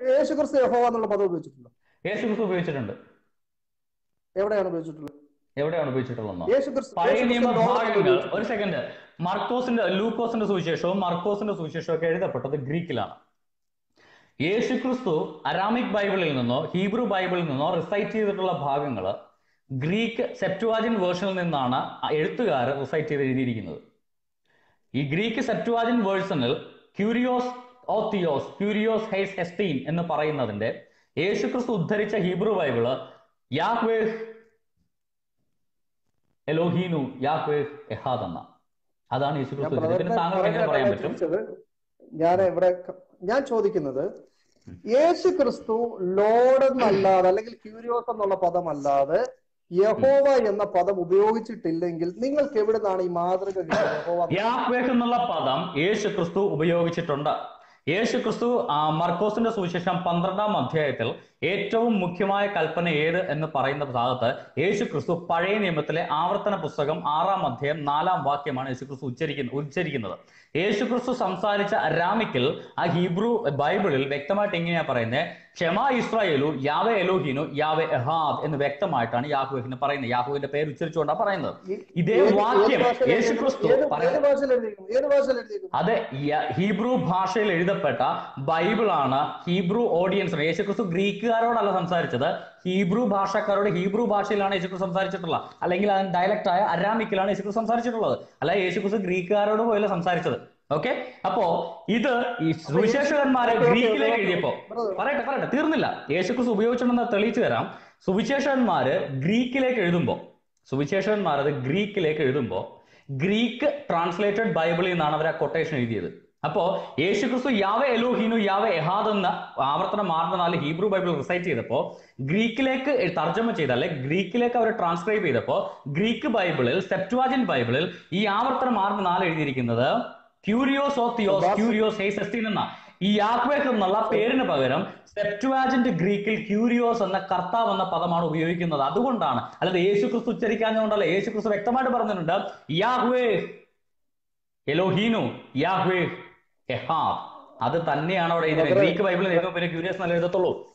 യേശു ക്രിസ്തു യഹോവ എന്നുള്ള പദം ഉപയോഗിച്ചിട്ടുണ്ടോ യേശു ക്രിസ്തു ഉപയോഗിച്ചിട്ടുണ്ട് എവിടെയാണ് ഉപയോഗിച്ചിട്ടുള്ളത് എവിടെയാണ് ഉപയോഗിച്ചിട്ടുള്ളതെന്നോ യേശു ക്രിസ്തു പഴയ യേശു നിയമ ക്രിസ്തു ലോകത്തിൽ ഭാഗങ്ങൾ ഉപയോഗിച്ചിട്ടുണ്ടോ? ഒരു സെക്കൻഡ് മർക്കോസിന്റെ ലൂക്കോസിന്റെ സുവിശേഷവും മർക്കോസിന്റെ സുവിശേഷവും ഒക്കെ എഴുതപ്പെട്ടത് ഗ്രീക്കിലാണ് യേശുക്രിസ്തു അരാമിക് ബൈബിളിൽ നിന്നോ ഹീബ്രു ബൈബിളിൽ നിന്നോ റിസൈറ്റ് ചെയ്തിട്ടുള്ള ഭാഗങ്ങൾ ഗ്രീക്ക് സെപ്റ്റുവാജിൻ വേർഷനിൽ നിന്നാണ് ആ എഴുത്തുകാർ റിസൈറ്റ് ചെയ്ത് എഴുതിയിരിക്കുന്നത് ഈ ഗ്രീക്ക് സെപ്റ്റുവാജിൻ വേർഷനിൽ ക്യൂരിയോസ് ഓത്തിയോസ് ക്യൂരിയോസ് ഹൈസ് എസ്റ്റീൻ എന്ന് പറയുന്നതിന്റെ യേശുക്രിസ്തു ഉദ്ധരിച്ച ഹീബ്രു ബൈബിള് യാഹ്വേഹ് എലോഹീനു യാഹ്വേഹ് എഹാദ് എന്ന അതാണ് ഞാൻ യേശുക്രിസ്തു എഴുതിയത്. പിന്നെ ബ്രദറിനെ താങ്കൾക്ക് എങ്ങനെ പറയാൻ പറഞ്ഞതല്ല പറ്റും ചോദിച്ചത് ഞാൻ ഇവിടെ ക- ഞാൻ ചോദിക്കുന്നത് യേശു ക്രിസ്തു ലോഡ് എന്നല്ലാതെ അല്ലെങ്കിൽ ക്യൂരിയോസ് എന്നുള്ള പദമല്ലാതെ യഹോവ എന്ന പദം ഉപയോഗിച്ചിട്ടില്ലെങ്കിൽ നിങ്ങൾക്ക് എവിടെ നിന്നാണ് ഈ മാതൃക കിട്ടിയത് യഹോവ യാഹ്വേഹ് എന്നുള്ള പദം യേശു ക്രിസ്തു ഉപയോഗിച്ചിട്ടുണ്ട് യേശു ക്രിസ്തു ആ, മർക്കോസിന്റെ സുവിശേഷം പന്ത്രണ്ടാം അധ്യായത്തിൽ ഏറ്റവും മുഖ്യമായ കൽപ്പന ഏത് എന്ന് പറയുന്ന ഭാഗത്ത് യേശു ക്രിസ്തു പഴയ നിയമത്തിലെ ആവർത്തന പുസ്തകം ആറാം അധ്യായം നാലാം വാക്യമാണ് യേശു ക്രിസ്തു ഉച്ചരിക്കുന്നത് ഉച്ചരിക്കുന്നത് യേശു ക്രിസ്തു സംസാരിച്ച അരാമിക്കിൽ ആ ഹീബ്രു ബൈബിളിൽ വ്യക്തമായിട്ട് എങ്ങനെയാ പറയുന്നത് ക്ഷമ ഇസ്രായേലു യാവെ എലോഹീനു യാവെ എഹാദ് എന്ന് വ്യക്തമായിട്ടാണ് യാഹുവിന് പറയുന്നത് യാഹുവിന്റെ പേര് ഉച്ചരിച്ചുകൊണ്ടാണ് പറയുന്നത് ഈ- ഇതേ ഏത്- ഏത് വാക്യം ഭാഷയിൽ യേശു എഴുതിയിരിക്കുന്നു? ക്രിസ്തു ഏത് പറയുന്നത് ഏത് ഭാഷയിൽ എഴുതിയിരിക്കുന്നു ഏത് ഭാഷയിൽ എഴുതിയിരിക്കുന്നു അത് യ- ഹീബ്രു ഭാഷയിൽ എഴുതപ്പെട്ട ബൈബിളാണ് ഹീബ്രു ഓഡിയൻസിന് യേശുക്രിസ്തു ഗ്രീക്കുകാരോടല്ല സംസാരിച്ചത് ഹീബ്രു ഭാഷക്കാരോട് ഹീബ്രു ഭാഷയിലാണ് യേശുക്രിസ്തു സംസാരിച്ചിട്ടുള്ളത് അല്ലെങ്കിൽ അതിന് ഡയലക്റ്റ് ആയ അരാമിക്കിലാണ് യേശുക്രിസ്തു സംസാരിച്ചിട്ടുള്ളത് അല്ല യേശുക്രിസ്തു ഗ്രീക്കുകാരോട് പോയല്ല സംസാരിച്ചത് ഓക്കെ അപ്പോ ഇത് ഈ സുവിശേഷകന്മാരെ ഓക്കേ, ഓക്കേ, ഗ്രീക്കിലേക്ക് ഓക്കേ. എഴുതിയപ്പോ ബ്രദർ, പറയട്ടെ പറയട്ടെ തീർന്നില്ല യേശുക്രിസ്തു ഉപയോഗിച്ചിട്ടുണ്ടെന്ന് തെളിയിച്ചു തരാം സുവിശേഷകന്മാര് ഗ്രീക്കിലേക്ക് എഴുതുമ്പോ സുവിശേഷകന്മാർ അത് ഗ്രീക്കിലേക്ക് എഴുതുമ്പോ ഗ്രീക്ക് ട്രാൻസ്ലേറ്റഡ് ബൈബിളിൽ നിന്നാണ് അവർ ആ കൊട്ടേഷൻ എഴുതിയത് അപ്പോ യേശുക്രിസ്തു യാവെ എലോഹീനു യാവെ എഹാദ് എന്ന ആവർത്തനം മാറുന്ന നാല് ഹീബ്രു ബൈബിൾ റിസൈറ്റ് ചെയ്തപ്പോ ഗ്രീക്കിലേക്ക് തർജ്ജമ ചെയ്ത അല്ലെ ഗ്രീക്കിലേക്ക് അവർ ട്രാൻസ്ക്രൈബ് ചെയ്തപ്പോ ഗ്രീക്ക് ബൈബിളിൽ സെപ്റ്റുവാജിൻ ബൈബിളിൽ ഈ ആവർത്തനം മാറുന്ന നാല് എഴുതിയിരിക്കുന്നത് ക്യൂരിയോസ് ഓ തിയോസ് ക്യൂരിയോസ് ഹേസസ്തീൻ എന്ന ഈ യാക്വേക്ക് എന്നുള്ള പേരിന് പകരം സെപ്റ്റുവാജിന്റ് ഗ്രീക്കിൽ ക്യൂരിയോസ് എന്ന കർത്താവ് എന്ന പദമാണ് ഉപയോഗിക്കുന്നത് അതുകൊണ്ടാണ് അല്ലാതെ യേശു ക്രിസ്തു ഉച്ചരിക്കാഞ്ഞുകൊണ്ടല്ല യേശു ക്രിസ്തു വ്യക്തമായിട്ട് പറഞ്ഞിട്ടുണ്ട് യാഹ്വേ എലോഹീനു യാഹ്വേ എഹാദ് അത് തന്നെയാണ് അവിടെ എഴുതിയത് ഗ്രീക്ക് ബൈബിളിൽ എഴുതുമ്പോൾ പിന്നെ ക്യൂരിയസ് നല്ല എഴുതത്തുള്ളൂ